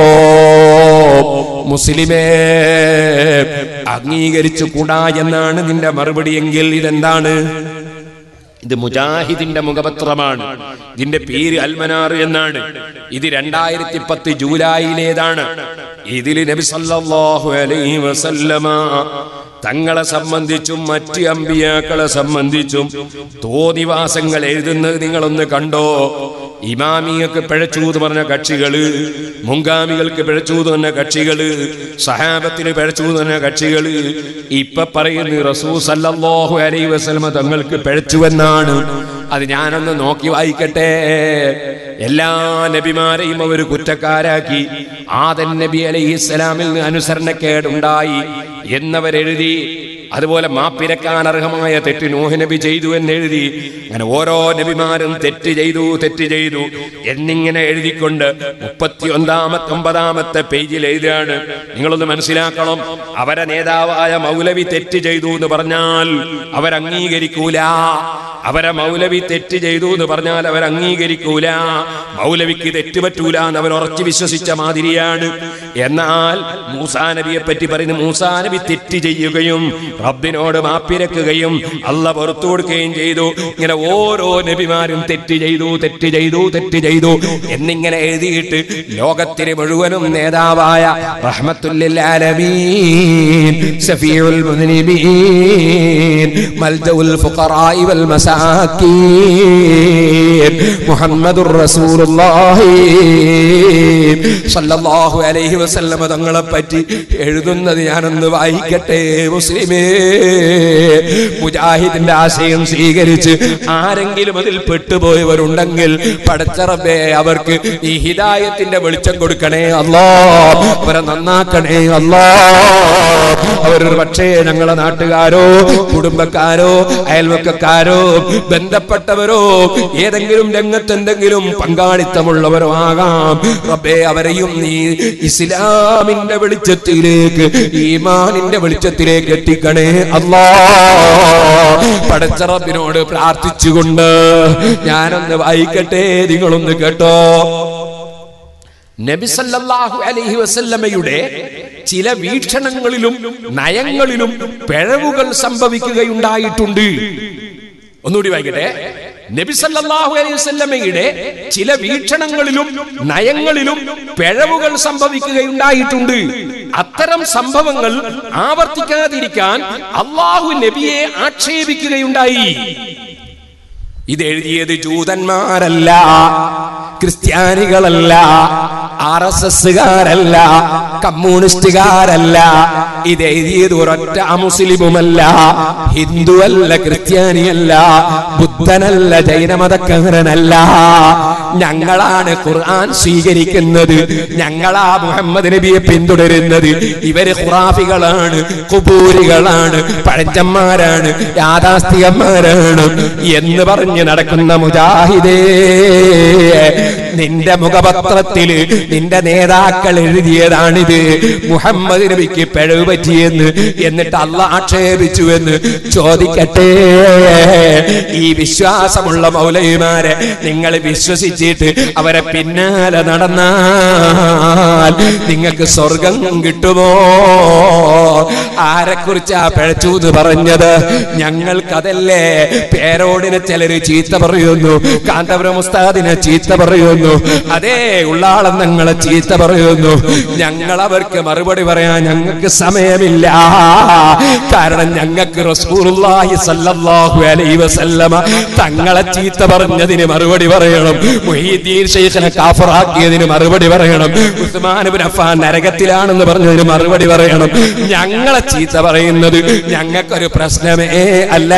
മുസ്ലിമേ അംഗീകരിച്ചു കൂടാ എന്നാണ് നിന്റെ മറുപടി എങ്കിൽ ഇതെന്താണ് ഇത് മുജാഹിദിന്റെ മുഖപത്രമാണ് ഇതിന്റെ പേര് അൽമനാർ എന്നാണ് ഇത് രണ്ടായിരത്തി പത്ത് ജൂലൈയിലേതാണ് ഇതിൽ നബി സല്ലല്ലാഹു അലൈഹി വസല്ലമ തങ്ങളെ സംബന്ധിച്ചും മറ്റ് അമ്പിയാക്കളെ സംബന്ധിച്ചും തോന്നിവാസങ്ങൾ എഴുതുന്നത് നിങ്ങളൊന്ന് കണ്ടോ ഇമാമിയക്ക് പിഴച്ചു എന്ന് പറഞ്ഞ കക്ഷികള് മുങ്കാമികൾക്ക് പിഴച്ചു എന്ന് പറഞ്ഞ കക്ഷികള് സഹാബത്തിന് പിഴച്ചു എന്ന് പറഞ്ഞ കക്ഷികള് ഇപ്പൊ പറയുന്ന റസൂ സല്ലല്ലാഹു അലൈഹി വസല്ലമ തങ്ങൾക്ക് പിഴച്ചുവെന്നാണ് അത് ഞാനൊന്ന് നോക്കി വായിക്കട്ടെ എല്ലാ നബിമാരെയും അവർ കുറ്റക്കാരാക്കി ആദൻ നബി അലൈഹി ഇസ്ലാമിൽ നിന്ന് അനുസരണക്കേടുണ്ടായി എന്നവരെഴുതി അതുപോലെ മാപ്പിരക്കാൻ അർഹമായ തെറ്റ് നൂഹ് നബി ചെയ്തു എന്ന് എഴുതി അങ്ങനെ ഓരോ നബിമാരും തെറ്റ് ചെയ്തു തെറ്റ് ചെയ്തു എന്നിങ്ങനെ എഴുതിക്കൊണ്ട് മുപ്പത്തി ഒന്നാമത്തെ ഒമ്പതാമത്തെ പേജിൽ എഴുതുകയാണ് നിങ്ങളൊന്ന് മനസ്സിലാക്കണം അവരെ നേതാവായ മൗലവി തെറ്റ് ചെയ്തു എന്ന് പറഞ്ഞാൽ അവരംഗീകരിക്കൂല അവരെ മൗലവി തെറ്റ് ചെയ്തു എന്ന് പറഞ്ഞാൽ അവർ അംഗീകരിക്കൂല മൗലവിക്ക് തെറ്റ് പറ്റൂല എന്ന് അവർ ഉറച്ചു വിശ്വസിച്ച മാതിരിയാണ് എന്നാൽ മൂസാ നബിയെ പറ്റി പറയുന്ന മൂസാ നബി തെറ്റ് ചെയ്യുകയും റബ്ബിനോട് മാപ്പിരക്കുകയും അല്ല പുറത്തു കൊടുക്കുകയും ചെയ്തു ഇങ്ങനെ ഓരോ നബിമാരും തെറ്റ് ചെയ്തു തെറ്റ് ചെയ്തു തെറ്റ് ചെയ്തു എന്നിങ്ങനെ എഴുതിയിട്ട് ലോകത്തിന് മുഴുവനും നേതാവായ റഹ്മത്തുല്ലിൽ ആലമീൻ സഫീഉൽ മുദ്നിബീൻ മൽജഉൽ ഫുഖറാഇ വൽ മസാക്കീൻ മുഹമ്മദുർ റസൂലുള്ളാഹി സല്ലല്ലാഹു അലൈഹി വസല്ലമ തങ്ങളെ പറ്റി എഴുതുന്നത് ഞാനൊന്ന് വായിക്കട്ടെ മുസ്ലിമേ മുജാഹിദിന്റെ ആശയം സ്വീകരിച്ച് ആരെങ്കിലും അതിൽ പെട്ടുപോയവരുണ്ടെങ്കിൽ പടച്ചറബേ അവർക്ക് ഈ ഹിദായത്തിന്റെ വെളിച്ചം കൊടുക്കണേ അല്ലാ അവരെ നന്നാക്കണേ അല്ലാ അവരൊരു പക്ഷേ ഞങ്ങളെ നാട്ടുകാരോ കുടുംബക്കാരോ അയൽവക്കക്കാരോ ബന്ധപ്പെട്ടവരോ ഏതെങ്കിലും രംഗത്ത് എന്തെങ്കിലും പങ്കാളിത്തമുള്ളവരോ ആകാം റബ്ബേ അവരെയും നീ ഇസ്ലാമിന്റെ വെളിച്ചത്തിലേക്ക് ഈമാനിന്റെ വെളിച്ചത്തിലേക്ക് എത്തിക്കണേ അല്ലാ പടച്ച റബ്ബിനോട് പ്രാർത്ഥിച്ചുകൊണ്ട് ഞാനൊന്ന് വായിക്കട്ടെ നിങ്ങളൊന്ന് കേട്ടോ നബി സല്ലല്ലാഹു അലൈഹി വസല്ലമയുടെ ചില വീക്ഷണങ്ങളിലും നയങ്ങളിലും പിഴവുകൾ സംഭവിക്കുകയുണ്ടായിട്ടുണ്ട് ഒന്നുകൂടി വായിക്കട്ടെ നബി സല്ലല്ലാഹു അലൈഹി വസല്ലമയുടെ ചില വീക്ഷണങ്ങളിലും നയങ്ങളിലും പിഴവുകൾ സംഭവിക്കുകയുണ്ടായിട്ടുണ്ട് അത്തരം സംഭവങ്ങൾ ആവർത്തിക്കാതിരിക്കാൻ അള്ളാഹു നബിയെ ആക്ഷേപിക്കുകയുണ്ടായി ഇത് എഴുതിയത് ജൂതന്മാരല്ല ക്രിസ്ത്യാനികളല്ല ആർ എസ് എസ്സുകാരല്ല കമ്മ്യൂണിസ്റ്റുകാരല്ല ഇത് എഴുതിയത് ഒരൊറ്റ അമുസ്ലിമുമല്ല ഹിന്ദുവല്ല ക്രിസ്ത്യാനിയല്ല ബുദ്ധനല്ല ജൈനമതക്കാരനല്ല ഞങ്ങളാണ് ഖുർആൻ സ്വീകരിക്കുന്നത് ഞങ്ങളാ മുഹമ്മദ് നബിയെ പിന്തുടരുന്നത് ഇവര് ഖുറാഫികളാണ് കുബൂരികളാണ് പഴഞ്ചന്മാരാണ് യാഥാസ്ഥികന്മാരാണ് എന്ന് പറഞ്ഞ് നടക്കുന്ന മുജാഹിദേ നിന്റെ മുഖപത്രത്തിൽ നിന്റെ നേതാക്കൾ എഴുതിയതാണിത് മുഹമ്മദ് നബിക്ക് പിഴവ് പറ്റിയെന്ന് എന്നിട്ട് അല്ല ആക്ഷേപിച്ചു എന്ന് ചോദിക്കട്ടെ ഈ വിശ്വാസമുള്ള മൗലവിമാരെ നിങ്ങൾ വിശ്വസിച്ചിട്ട് അവരെ പിന്നാലെ നടന്നാൽ നിങ്ങൾക്ക് സ്വർഗം കിട്ടുമോ ആരെക്കുറിച്ചാ പിഴച്ചു എന്ന് പറഞ്ഞത് ഞങ്ങൾക്കതല്ലേ പേരോടിനെ ചിലര് ചീത്ത പറയുന്നു കാന്തപുരം ഉസ്താദിനെ ചീത്ത പറയുന്നു അതേ ഉള്ളാളം ഞങ്ങളെ ചീത്ത പറയുന്നു ഞങ്ങൾ അവർക്ക് മറുപടി പറയാൻ ഞങ്ങൾക്ക് സമയമില്ല കാരണം ഞങ്ങൾക്ക് റസൂലുള്ളാഹി സല്ലല്ലാഹു അലൈഹി വസല്ലമ തങ്ങളെ ചീത്ത പറഞ്ഞതിന് മറുപടി പറയണം മുഹീദ്ദീൻ ഷെയ്ഖിനെ കാഫറാക്കിയതിന് മറുപടി പറയണം ഉസ്മാൻ ഇബ്നു അഫ്ഫാൻ നരകത്തിലാണെന്ന് പറഞ്ഞതിന് മറുപടി പറയണം ഞങ്ങളെ ചീത്ത പറയുന്നത് ഞങ്ങൾക്കൊരു പ്രശ്നമേ അല്ല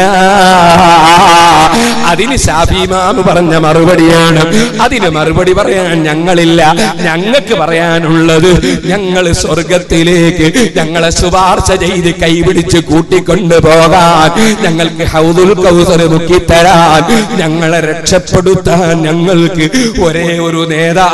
അതിന് ഷാഫിമാമ് പറഞ്ഞ മറുപടിയാണ് അതിന് മറുപടി പറയാൻ ഞങ്ങളില്ല ഞങ്ങൾക്ക് പറയാനുള്ളത് ഞങ്ങൾ സ്വർഗത്തിലേക്ക് ഞങ്ങളെ ശുപാർശ ചെയ്ത് കൈപിടിച്ച് കൂട്ടിക്കൊണ്ടു പോകാൻ ഞങ്ങൾക്ക് ഹൗദുൽ കൗസർ മുക്കിത്തരാൻ ഞങ്ങളെ രക്ഷപ്പെടുത്താൻ ഞങ്ങൾക്ക് ഒരേ ഒരു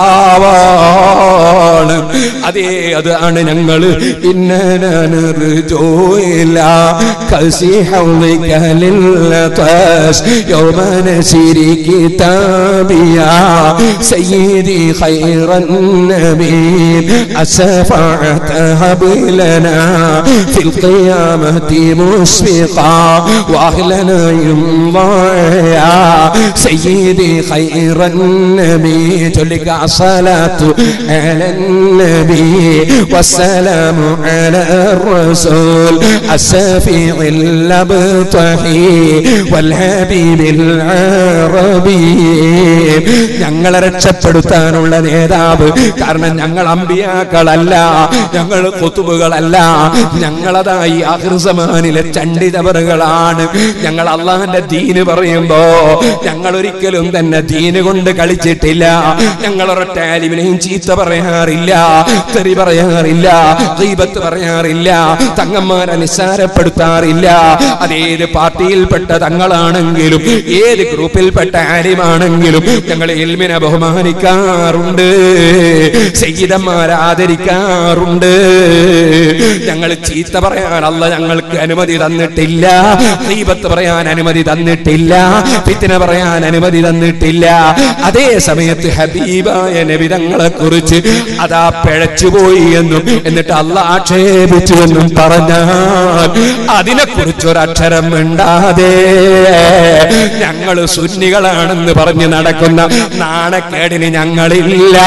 നേതാവാണ് അതേ അതാണ് ഞങ്ങൾ ഇന്നനർജോയില്ല കസി ഹൗലിക്കലില്ലതസ് യൗമ നസിരി കിതാബിയ സയ്യിദി ഖൈറൻ നബി الشفاعة هب لنا في القيامة مسبقا وأهلنا يمضيا سيدي خير النبي تلك الصلاة على النبي والسلام على الرسول الشفيع الأبطحي والحبيب العربي ഞങ്ങളെ രക്ഷപ്പെടുത്താനുള്ള നേതാവ് കാരണം ഞങ്ങൾ അമ്പിയാക്കളല്ല ഞങ്ങൾ കൊത്തുബുകളല്ല ഞങ്ങളതായി ആഹൃസമാനിലെ ചണ്ടിതവറുകളാണ് ഞങ്ങൾ അള്ളാഹിന്റെ ദീന് പറയുമ്പോ ഞങ്ങൾ ഒരിക്കലും തന്നെ ദീന് കൊണ്ട് കളിച്ചിട്ടില്ല ഞങ്ങൾ ഒരൊറ്റ ആലിമിനെയും ചീത്ത പറയാറില്ല തെറി പറയാറില്ല ദീപത്ത് പറയാറില്ല തങ്ങന്മാരെ നിസ്സാരപ്പെടുത്താറില്ല അതേത് പാർട്ടിയിൽപ്പെട്ട തങ്ങളാണെങ്കിലും ഏത് ഗ്രൂപ്പിൽപ്പെട്ട ആലിമാണെങ്കിലും ഞങ്ങൾ ഇൽമിനെ ബഹുമാനിക്കാറുണ്ട് സംഗീതന്മാരെ ആദരിക്കാറുണ്ട് ഞങ്ങൾ ചീത്ത പറയാൻ അല്ല ഞങ്ങൾക്ക് അനുമതി തന്നിട്ടില്ല ദീപത്ത് പറയാൻ അനുമതി തന്നിട്ടില്ല ഫിത്തിന പറയാൻ അനുമതി തന്നിട്ടില്ല അതേ സമയത്ത് ഹബീബായ നബിതങ്ങളെ കുറിച്ച് അതാ പിഴച്ചുപോയി എന്നും എന്നിട്ട് അല്ല ആക്ഷേപിച്ചു എന്നും പറഞ്ഞാൽ അതിനെ കുറിച്ചൊരക്ഷരം മിണ്ടാതെ ഞങ്ങൾ സുന്നികളാണെന്ന് പറഞ്ഞ് നടക്കുന്ന നാണക്കേടിന് ഞങ്ങളില്ല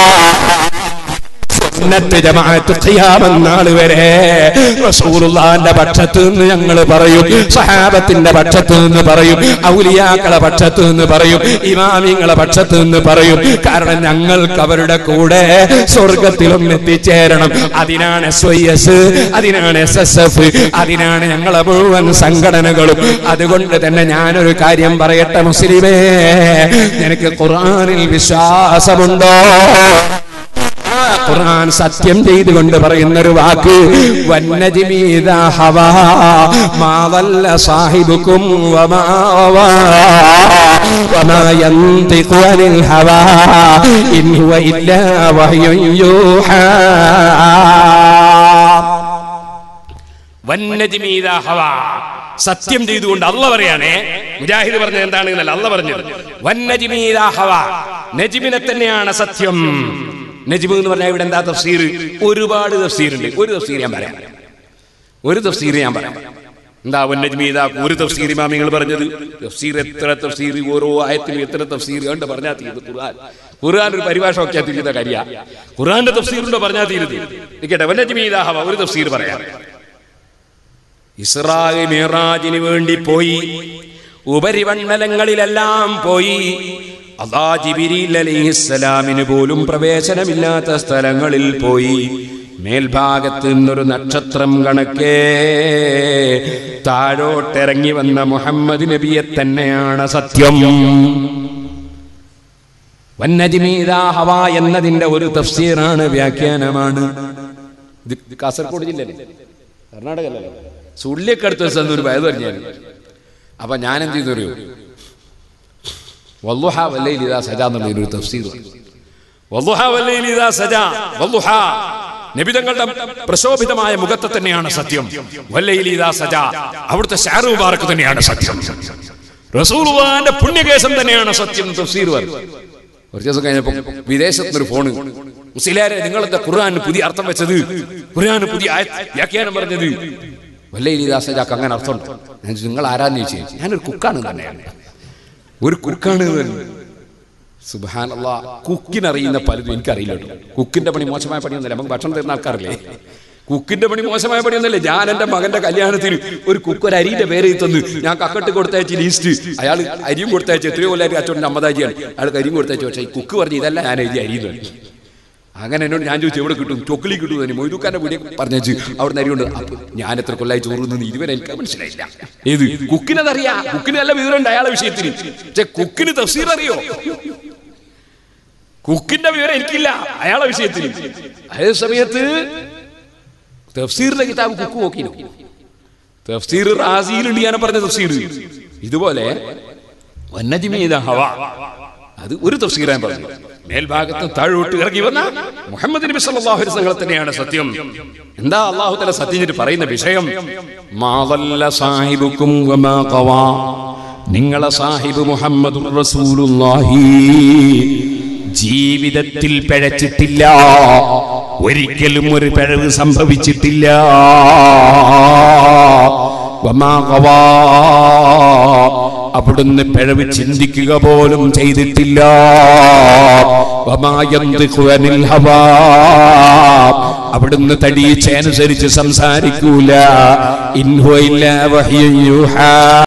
സുന്നത്ത് ജമാഅത്ത് ഖിയാമത്ത് നാൾ വരെ റസൂലുള്ളാഹിന്റെ പക്ഷത്ത് നിന്ന് ഞങ്ങൾ പറയും സഹാബത്തിന്റെ പക്ഷത്ത് നിന്ന് പറയും ഔലിയാക്കളെ പക്ഷത്ത് നിന്ന് പറയും ഇമാമിങ്ങളെ പക്ഷത്ത് നിന്ന് പറയും കാരണം ഞങ്ങൾക്ക് അവരുടെ കൂടെ സ്വർഗത്തിലും എത്തിച്ചേരണം അതിനാണ് എസ് വൈ എസ് അതിനാണ് എസ് എസ് എഫ് അതിനാണ് ഞങ്ങളെ മുഴുവൻ സംഘടനകളും അതുകൊണ്ട് തന്നെ ഞാനൊരു കാര്യം പറയട്ടെ മുസ്ലിമേ നിനക്ക് ഖുർആനിൽ വിശ്വാസമുണ്ടോ ആ ഖുർആൻ സത്യം ചെയ്തുകൊണ്ട് പറയുന്ന ഒരു വാക്ക് വന്നജിമീത ഹവാ മാവല്ല സാഹിബുക്കും വമാ വമാ വമാ യന്തിഖു അനിൽ ഹവാ ഇൻ ഹുവ ഇല്ലാ വഹ്യുൻ യൂഹാ വന്നജിമീത ഹവ സത്യം ചെയ്തുകൊണ്ട് അല്ല പറയാണേ മുജാഹിദ് പറഞ്ഞത് എന്താണ് എന്നല്ല അല്ല പറഞ്ഞത് വന്നജിമീത ഹവ നജിമിനെ തന്നെയാണ് സത്യം നജിമ് എന്ന് പറഞ്ഞാൽ ഇവിടെ എന്താ തഫ്സീർ ഒരുപാട് തഫ്സീർ ഉണ്ട് ഒരു തഫ്സീർ ഞാൻ പറയാം ഒരു തഫ്സീർ ഞാൻ പറയാം എന്താ വന്നജ്മീത ഒരു തഫ്സീർ ഇമാമിങ്ങൾ പറഞ്ഞത് തഫ്സീർ എത്ര തഫ്സീർ ഓരോ ആയത്തിലും എത്ര തഫ്സീർ കണ്ട് പറഞ്ഞാൽ തീരുത് ഖുർആൻ ഖുർആൻ ഒരു പരിഭാഷ ഒക്കെ തിരിയുന്ന കാര്യ ഖുർആന്റെ തഫ്സീറുണ്ടോ പറഞ്ഞാൽ തീരുത് നിൽക്കട്ടെ വന്നജ്മീത ഹവ ഒരു തഫ്സീർ പറയാം ഇസ്രായി മിറാജിന് വേണ്ടി പോയി ഉപരിമണ്ഡലങ്ങളിലെല്ലാം പോയി അള്ളാ ജിബിരിൽ അലിഹിസ്സലാമിന് പോലും പ്രവേശനമില്ലാത്ത സ്ഥലങ്ങളിൽ പോയി മേൽഭാഗത്ത് നിന്നൊരു നക്ഷത്രം കണക്കേ താഴോട്ടിറങ്ങി വന്ന മുഹമ്മദ് നബിയെ തന്നെയാണ് സത്യം വന്നജിമീതാ ഹവ എന്നതിന്റെ ഒരു തഫ്സീറാണ് വ്യാഖ്യാനമാണ് ഇത് ഇത് കാസർഗോഡ് ജില്ലയിലെ കർണാടക അല്ലല്ലോ സുള്ളിയൊക്കെ അടുത്ത ദിവസം ഒരു ഭയത് പറഞ്ഞു അപ്പൊ ഞാൻ എന്ത് ചെയ്തു അറിയോ വല്ലുഹ വല്ലയിൽ ഇതാ സജ എന്നുള്ള ഒരു തഫ്സീർ വല്ലുഹ വല്ലയിൽ ഇതാ സജ വല്ലുഹ നബിതങ്ങളുടെ പ്രശോഭിതമായ മുഖത്തെ തന്നെയാണ് സത്യം വല്ലയിൽ ഇതാ സജ അവിടുത്തെ ഷാറു മുബാറക്ക് തന്നെയാണ് സത്യം റസൂലുള്ളാന്റെ പുണ്യകേശം തന്നെയാണ് സത്യം തഫ്സീർ പറഞ്ഞു ഒരു ദിവസം കഴിഞ്ഞപ്പോ വിദേശത്തുനിന്നൊരു ഫോണ് മുസ്ലിയാരെ നിങ്ങളെന്താ ഖുർആന് പുതിയ അർത്ഥം വെച്ചത് ഖുർആന് പുതിയ ആയ- വ്യാഖ്യാനം പറഞ്ഞത് വല്ലയിലിദാസജാക്ക് അങ്ങനെ അർത്ഥമുണ്ട് ഞാൻ ചോദിച്ചു, നിങ്ങൾ ആരാന്ന് ചോദിച്ചു ഞാനൊരു കുക്കാണ് തന്നെയാണ് ഒരു കുക്കാണ് സുബാനല്ല കുക്കിനറിയുന്ന പലതും എനിക്കറിയില്ല കേട്ടോ കുക്കിന്റെ പണി മോശമായ പണിയൊന്നുമില്ല നമുക്ക് ഭക്ഷണം തരുന്ന ആൾക്കാരല്ലേ കുക്കിന്റെ പണി മോശമായ പണിയൊന്നുമില്ല ഞാൻ എന്റെ മകന്റെ കല്യാണത്തിന് ഒരു കുക്ക് ഒരു അരിയുടെ പേര് തന്നു ഞാൻ കക്കട്ട് കൊടുത്തയച്ച് ലീസ്റ്റ് അയാൾ അരിയും കൊടുത്തയച്ച് എത്രയോ കൊല്ലായിട്ട് അച്ചോട്ടിന്റെ അമ്മതാജിയാണ് അയാൾ കരിയും കൊടുത്തയച്ചു പക്ഷേ ഈ കുക്ക് പറഞ്ഞു ഇതല്ല ഞാൻ എഴുതി അരിയുന്നു അങ്ങനെ എന്നോട് ഞാൻ ചോദിച്ചു എവിടെ കിട്ടും ചൊക്കിലി കിട്ടും തന്നെ മൊയ്തുക്കാന്റെ വീടിയെ പറഞ്ഞു അവിടെ നരിയുണ്ട് അപ്പൊ ഞാൻ എത്ര കൊല്ലായി ചോറ് നിന്ന് ഇതുവരെ എനിക്ക് മനസ്സിലായില്ല ഏത് കുക്കിനതറിയാ കുക്കിന് നല്ല വിവരമുണ്ട് അയാളെ വിഷയത്തിൽ പക്ഷെ കുക്കിന് തഫ്സീർ അറിയോ കുക്കിന്റെ വിവരം എനിക്കില്ല അയാളെ വിഷയത്തിൽ അതേ സമയത്ത് തഫ്സീറിന്റെ കിതാബ് കുക്ക് നോക്കി തഫ്സീർ റാസിയിലുണ്ട് ഞാൻ പറഞ്ഞ തഫ്സീർ ഇതുപോലെ വന്നജിമീത ഹവ അത് ഒരു തഫ്സീർ ഞാൻ പറഞ്ഞു മേൽഭാഗത്ത് താഴോട്ട് ഇറങ്ങി വന്ന മുഹമ്മദ് നബി സല്ലല്ലാഹു അലൈഹി വസല്ലം തന്നെയാണ് സത്യം എന്താ അള്ളാഹു തആല സത്യം ചെയ്തിട്ട് പറയുന്ന വിഷയം മാദല്ല സാഹിബുക്കും വമാ ഖവാ നിങ്ങളെ സാഹിബ് മുഹമ്മദ് റസൂലുള്ളാഹി ജീവിതത്തിൽ പിഴച്ചിട്ടില്ല ഒരിക്കലും ഒരു പിഴവ് സംഭവിച്ചിട്ടില്ല വമാ ഖവാ അവിടുന്ന് പിഴവ് ചിന്തിക്കുക പോലും ചെയ്തിട്ടില്ല വമാ യന്തിഖു അനിൽ ഹവാ അവിടുന്ന് തടിയിച്ചനുസരിച്ച് സംസാരിക്കൂല ഇൻഹു ഇല്ലാ വഹ്യു യൂഹാ